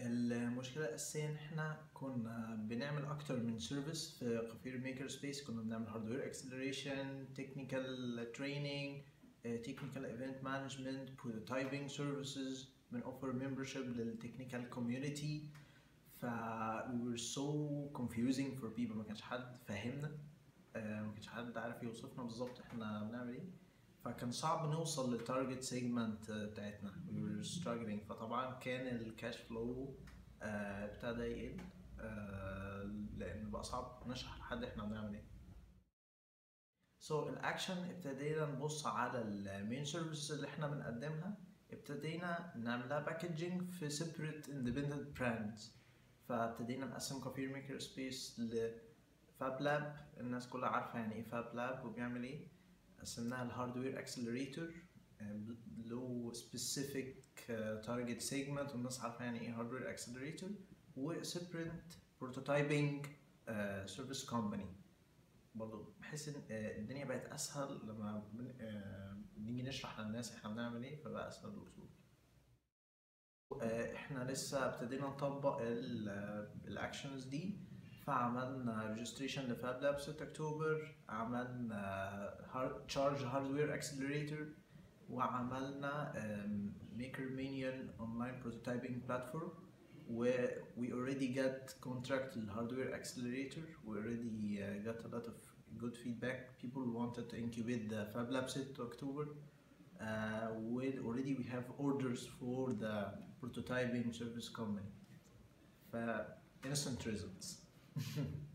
المشكلة الأساسية إن إحنا كنا بنعمل أكتر من سيرفيس في قفير ميكر سبيس كنا بنعمل هاردوير اكسلريشن تكنيكال تريننج تكنيكال ايفنت مانجمنت بروتوتايبنج سيرفيسز بنوفر ممبرشيب للتكنيكال كوميونتي ف we were so confusing for people ما كانش حد فاهمنا آه، ما كانش حد عارف يوصفنا بالظبط احنا بنعمل ايه فكان صعب نوصل للتارجت سيجمنت بتاعتنا we were struggling فطبعا كان الكاش فلو ابتدى يقل آه، لان بقى صعب نشرح لحد احنا بنعمل ايه So الاكشن ابتدينا نبص على المين سيرفيسز اللي احنا بنقدمها ابتدينا نعملها باكجينج في separate independent brands فابتدينا نقسم كافير ميكر سبيس لفاب لاب الناس كلها عارفه يعني ايه فاب لاب وبيعمل ايه قسمناها الهاردوير اكسلريتور له سبيسيفيك تارجت سيجمنت والناس عارفه يعني ايه هاردوير اكسلريتور وسيبرنت بروتوتايبنج سيرفيس كومباني برضه بحس ان آه، الدنيا بقت اسهل لما بن- آه، بنيجي نشرح للناس احنا بنعمل ايه فبقى اسهل الوصول آه، احنا لسه ابتدينا نطبق الاكشنز دي فعملنا ريجستريشن لفاب لاب 6 اكتوبر عملنا تشارج هاردوير اكسلريتور وعملنا ميكر مينيون اونلاين بروتوتايبنج بلاتفورم و we already got contract الهاردوير accelerator we already uh, got a lot of good feedback people wanted to incubate the fab lab 6 october uh, with already we have orders for the prototyping service company ف instant results